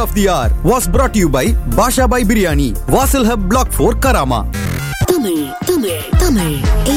of the hour was brought to you by Basha by Biryani, Vasil Hub Block 4 Karama. Tamil Tamil Tamil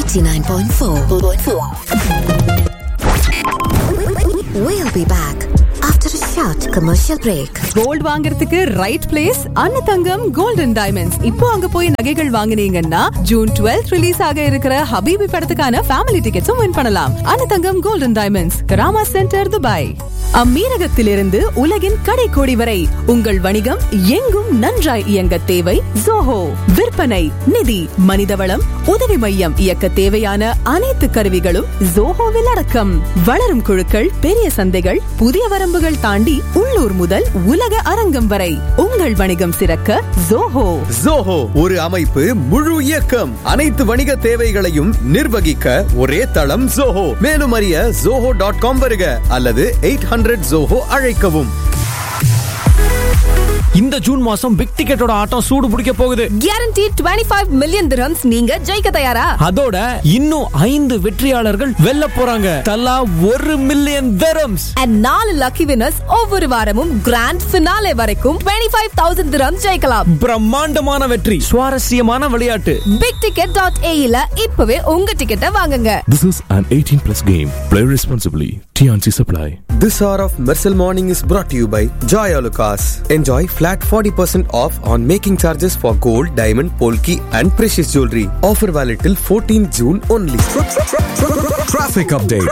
89.4 We'll be back after a short commercial break. Gold வாங்குறதுக்கு right place Annathangam golden diamonds இப்போ அங்க போய் நகைகள் வாங்குனீங்கன்னா June 12th release ஆக இருக்கிற ஹபீபி படத்துக்கான family டிக்கெட்ஸும் வின் பண்ணலாம் Annathangam golden diamonds Karama centre Dubai அம்மீரகத்திலிருந்து உலகின் கடைக்கோடி வரை உங்கள் வணிகம் எங்கும் நன்றாய் இயங்க தேவை ஜோஹோ விற்பனை நிதி மனிதவளம் உதவி மையம் இயக்க தேவையான அனைத்து கருவிகளும் ஜோஹோவில் அடக்கம் வளரும் குழுக்கள் பெரிய சந்தைகள் புதிய வரம்புகள் தாண்டி உள்ளூர் முதல் உலக அரங்கம் வரை உங்கள் வணிகம் சிறக்க ஜோஹோ ஜோஹோ ஒரு அமைப்பு முழு இயக்கம் அனைத்து வணிக தேவைகளையும் நிர்வகிக்க ஒரே தளம் ஜோஹோ மேலும் அறிய ஜோஹோ டாட் காம் வருக அல்லது எயிட் ஹண்ட்ரட் ஜோஹோ அழைக்கவும் இந்த ஜூன் மாசம் பிக் டிக்கெட்டோட ஆட்டம் சூடு பிடிக்க போகுது கேரண்டி 25 மில்லியன் திரம்ஸ் நீங்க ஜெயிக்க தயாரா அதோட இன்னும் ஐந்து வெற்றியாளர்கள் வெல்ல போறாங்க தலா ஒரு மில்லியன் தரம்ஸ் அண்ட் நாலு லக்கி வினர்ஸ் ஒவ்வொரு வாரமும் கிராண்ட் ஃபினாலே வரைக்கும் 25000 தௌசண்ட் திரம்ஸ் ஜெயிக்கலாம் பிரம்மாண்டமான வெற்றி சுவாரஸ்யமான விளையாட்டு பிக் டிக்கெட் டாட் ஏஇல இப்பவே உங்க டிக்கெட்டை வாங்குங்க This is an 18 plus game. Play responsibly. TNC Supply. This hour of Mersal Morning is brought to you by Joy Alucas. Enjoy flat 40% off on making charges for gold, diamond, polki and precious jewelry. Offer valid till 14 June only. Traffic update.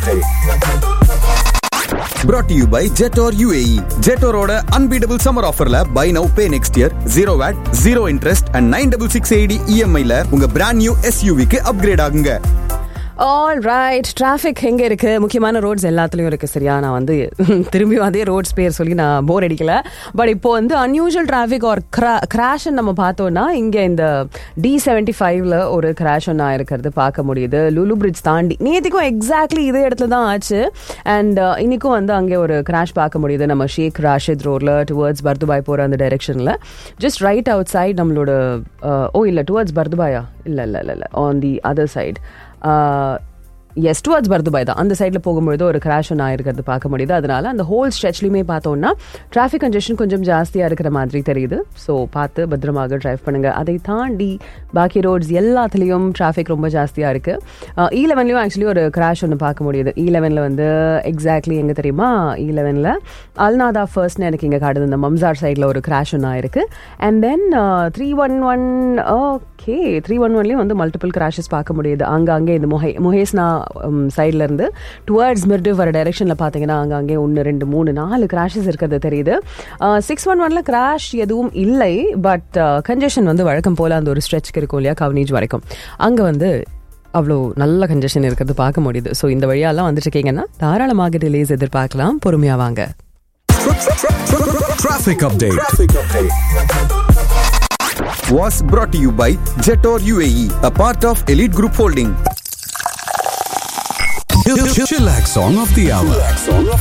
Brought to you by Jetor UAE. Jetoroட unbeatable summer offerல buy now pay next year 0 VAT, 0 interest and 9668 EMI ல உங்க brand new SUV க்கு upgrade ஆகுங்க. All right traffic எங்க இருக்கு முக்கியமான roads எல்லாத்துலயும் இருக்கு சரியா நான் வந்து திரும்பியும் அதே ரோட்ஸ் பேர் சொல்லி நான் போர் அடிக்கல பட் இப்போ வந்து அன்யூஷுவல் டிராஃபிக் ஒரு கிராஷ் நம்ம பார்த்தோம்னா இங்க இந்த டி செவன்டி ஃபைவ்ல ஒரு கிராஷ் ஒன்றா இருக்கிறது பார்க்க முடியுது லுலு பிரிட்ஜ் தாண்டி நேற்றுக்கும் எக்ஸாக்ட்லி இதே இடத்துல தான் ஆச்சு அண்ட் இன்னைக்கும் வந்து அங்கே ஒரு கிராஷ் பார்க்க முடியுது நம்ம ஷேக் ராஷித் ரோட்ல டுவர்ட்ஸ் பர்துபாய் போற அந்த டைரெக்ஷன்ல ஜஸ்ட் ரைட் அவுட் சைட் நம்மளோட அஹ், ஓ இல்லை டுவர்ட்ஸ் பர்துபாயா இல்லை இல்லை இல்லை இல்லை on the other side yes towards Bur Dubai தான் அந்த சைடில் போகும்பொழுது ஒரு கிராஷ் ஒன்று ஆயிருக்கிறது பார்க்க முடியுது அதனால அந்த ஹோல் ஸ்ட்ரெச்லையுமே பார்த்தோம்னா டிராஃபிக் கன்ஜெஷன் கொஞ்சம் ஜாஸ்தியாக இருக்கிற மாதிரி தெரியுது ஸோ பார்த்து பத்திரமாக டிரைவ் பண்ணுங்க அதை தாண்டி பாக்கி ரோட்ஸ் எல்லாத்துலேயும் டிராஃபிக் ரொம்ப ஜாஸ்தியாக இருக்கு இ லெவன்லையும் ஆக்சுவலி ஒரு கிராஷ் ஒன்று பார்க்க முடியுது இ லெவனில் வந்து எக்ஸாக்ட்லி எங்கே தெரியுமா இ லெவனில் அல்நாதா ஃபர்ஸ்ட்னு எனக்கு இங்கே காட்டுது இந்த மம்சார் சைடில் ஒரு கிராஷ் ஒன்று ஆயிருக்கு and then three one one okay three one ஒன்லேயும் வந்து மல்டிபிள் கிராஷஸ் பார்க்க முடியுது அங்கே அங்கே இந்த முஹே முஹேஸ்னா சைட்ல இருந்து டுவர்ட்ஸ் மிர்டு வர டைரெக்ஷனில் பார்த்தீங்கன்னா அங்கே அங்கே ஒன்று ரெண்டு மூணு நாலு கிராஷஸ் இருக்கிறது தெரியுது சிக்ஸ் ஒன் ஒன்ல கிராஷ் எதுவும் இல்லை பட் கன்ஜெஷன் வந்து வழக்கம் போல அந்த ஒரு ஸ்ட்ரெச்க்கு இருக்கும் இல்லையா கவனேஜ் வரைக்கும் அங்கே வந்து அவ்வளோ நல்ல கன்ஜெஷன் இருக்கிறது பார்க்க முடியுது ஸோ இந்த வழியாலாம் வந்துட்டு இருக்கீங்கன்னா தாராளமாக டிலேஸ் எதிர்பார்க்கலாம் பொறுமையாக வாங்க Traffic update. Was brought to you by Jetor UAE, a part of Elite Group Holding. Chillax song of the hour.